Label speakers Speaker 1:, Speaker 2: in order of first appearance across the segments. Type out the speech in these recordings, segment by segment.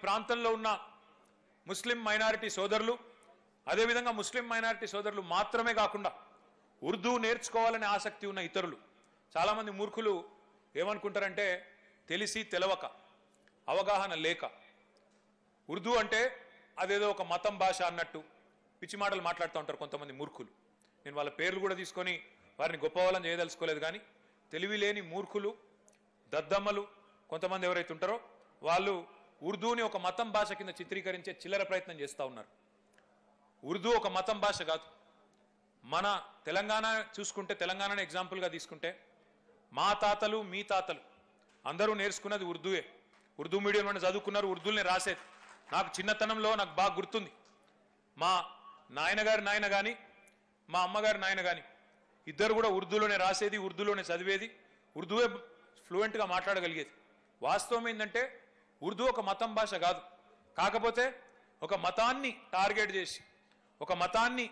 Speaker 1: ప్రాంతంలో ఉన్న ముస్లిం మైనారిటీ సోదరులు అదేవిధంగా ముస్లిం మైనారిటీ సోదరులు మాత్రమే కాకుండా ఉర్దూ నేర్చుకోవాలనే ఆసక్తి ఉన్న ఇతరులు చాలామంది మూర్ఖులు ఏమనుకుంటారంటే తెలిసి తెలవక అవగాహన లేక ఉర్దూ అంటే అదేదో ఒక మతం భాష అన్నట్టు పిచ్చి మాటలు మాట్లాడుతూ ఉంటారు కొంతమంది మూర్ఖులు నేను వాళ్ళ పేర్లు కూడా తీసుకొని వారిని గొప్పవాళ్ళని చేయదలుచుకోలేదు కానీ తెలివి లేని మూర్ఖులు దద్దమ్మలు కొంతమంది ఎవరైతే ఉంటారో వాళ్ళు ఉర్దూని ఒక మతం భాష కింద చిత్రీకరించే చిల్లర ప్రయత్నం చేస్తూ ఉన్నారు ఉర్దూ ఒక మతం భాష కాదు మన తెలంగాణ చూసుకుంటే తెలంగాణను ఎగ్జాంపుల్గా తీసుకుంటే మా తాతలు మీ తాతలు అందరూ నేర్చుకున్నది ఉర్దూయే ఉర్దూ మీడియంలోనే చదువుకున్నారు ఉర్దూనే రాసేది నాకు చిన్నతనంలో నాకు బాగా గుర్తుంది మా నాయనగారి నాయన కానీ మా అమ్మగారి నాయన కానీ ఇద్దరు కూడా ఉర్దూలోనే రాసేది ఉర్దూలోనే చదివేది ఉర్దూవే ఫ్లూయెంట్గా మాట్లాడగలిగేది వాస్తవం ఏంటంటే ఉర్దూ ఒక మతం భాష కాదు కాకపోతే ఒక మతాన్ని టార్గెట్ చేసి ఒక మతాన్ని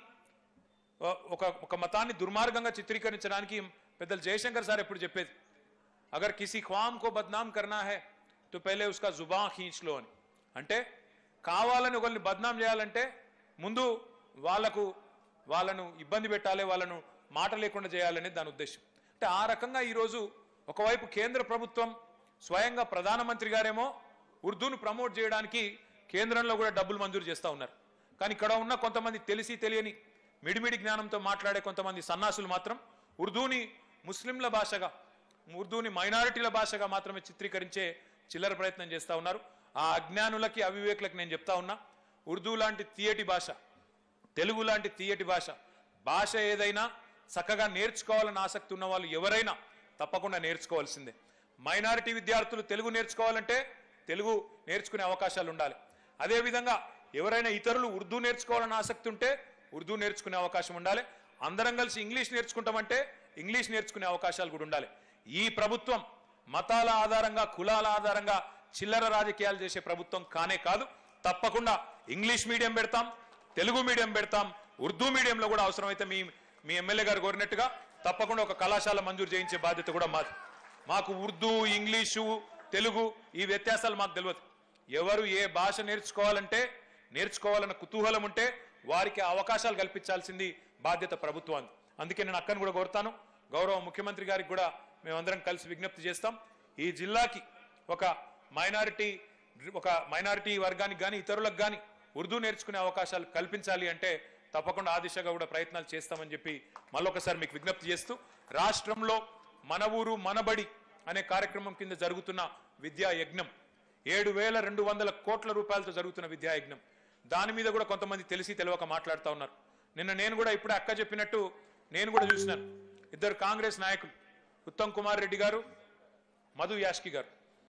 Speaker 1: ఒక ఒక మతాన్ని దుర్మార్గంగా చిత్రీకరించడానికి పెద్దలు జయశంకర్ సార్ ఎప్పుడు చెప్పేది అగర్ కిసి ఖ్వామ్ కో బద్నామ్ కర్నా హై తో పెహలే ఉస్కా జుబా ఖీంచ్ లో అని అంటే కావాలని ఒకరిని బద్నాం చేయాలంటే ముందు వాళ్లకు వాళ్ళను ఇబ్బంది పెట్టాలి వాళ్ళను మాట లేకుండా చేయాలనేది దాని ఉద్దేశం అంటే ఆ రకంగా ఈరోజు ఒకవైపు కేంద్ర ప్రభుత్వం స్వయంగా ప్రధానమంత్రి గారేమో ఉర్దూను ప్రమోట్ చేయడానికి కేంద్రంలో కూడా డబ్బులు మంజూరు చేస్తూ ఉన్నారు కానీ ఇక్కడ ఉన్న కొంతమంది తెలిసి తెలియని మిడిమిడి జ్ఞానంతో మాట్లాడే కొంతమంది సన్నాసులు మాత్రం ఉర్దూని ముస్లింల భాషగా ఉర్దూని మైనారిటీల భాషగా మాత్రమే చిత్రీకరించే చిల్లర ప్రయత్నం చేస్తూ ఉన్నారు ఆ అజ్ఞానులకి అవివేకులకి నేను చెప్తా ఉన్నా ఉర్దూ లాంటి తీయటి భాష తెలుగు లాంటి తీయటి భాష భాష ఏదైనా చక్కగా నేర్చుకోవాలని ఆసక్తి ఉన్న వాళ్ళు ఎవరైనా తప్పకుండా నేర్చుకోవాల్సిందే మైనారిటీ విద్యార్థులు తెలుగు నేర్చుకోవాలంటే తెలుగు నేర్చుకునే అవకాశాలు ఉండాలి అదేవిధంగా ఎవరైనా ఇతరులు ఉర్దూ నేర్చుకోవాలని ఆసక్తి ఉంటే ఉర్దూ నేర్చుకునే అవకాశం ఉండాలి అందరం కలిసి ఇంగ్లీష్ నేర్చుకుంటామంటే ఇంగ్లీష్ నేర్చుకునే అవకాశాలు కూడా ఉండాలి ఈ ప్రభుత్వం మతాల ఆధారంగా కులాల ఆధారంగా చిల్లర రాజకీయాలు చేసే ప్రభుత్వం కానే కాదు తప్పకుండా ఇంగ్లీష్ మీడియం పెడతాం తెలుగు మీడియం పెడతాం ఉర్దూ మీడియంలో కూడా అవసరమైతే మీ మీ ఎమ్మెల్యే గారు కోరినట్టుగా తప్పకుండా ఒక కళాశాల మంజూరు చేయించే బాధ్యత కూడా మాది మాకు ఉర్దూ ఇంగ్లీషు తెలుగు ఈ వ్యత్యాసాలు మాకు తెలియదు ఎవరు ఏ భాష నేర్చుకోవాలంటే నేర్చుకోవాలన్న కుతూహలం ఉంటే వారికి అవకాశాలు కల్పించాల్సింది బాధ్యత ప్రభుత్వాన్ని అందుకే నేను అక్కను కూడా కోరుతాను గౌరవ ముఖ్యమంత్రి గారికి కూడా మేమందరం కలిసి విజ్ఞప్తి చేస్తాం ఈ జిల్లాకి ఒక మైనారిటీ ఒక మైనారిటీ వర్గానికి కానీ ఇతరులకు కానీ ఉర్దూ నేర్చుకునే అవకాశాలు కల్పించాలి అంటే తప్పకుండా ఆ దిశగా కూడా ప్రయత్నాలు చేస్తామని చెప్పి మళ్ళొకసారి మీకు విజ్ఞప్తి చేస్తూ రాష్ట్రంలో మన ఊరు మనబడి అనే కార్యక్రమం కింద జరుగుతున్న విద్యా యజ్ఞం ఏడు వేల రెండు వందల కోట్ల రూపాయలతో జరుగుతున్న విద్యా యజ్ఞం దాని మీద కూడా కొంతమంది తెలిసి తెలియక మాట్లాడుతూ ఉన్నారు నిన్న నేను కూడా ఇప్పుడే అక్క చెప్పినట్టు నేను కూడా చూసినాను ఇద్దరు కాంగ్రెస్ నాయకులు ఉత్తమ్ కుమార్ రెడ్డి గారు మధు యాష్కి గారు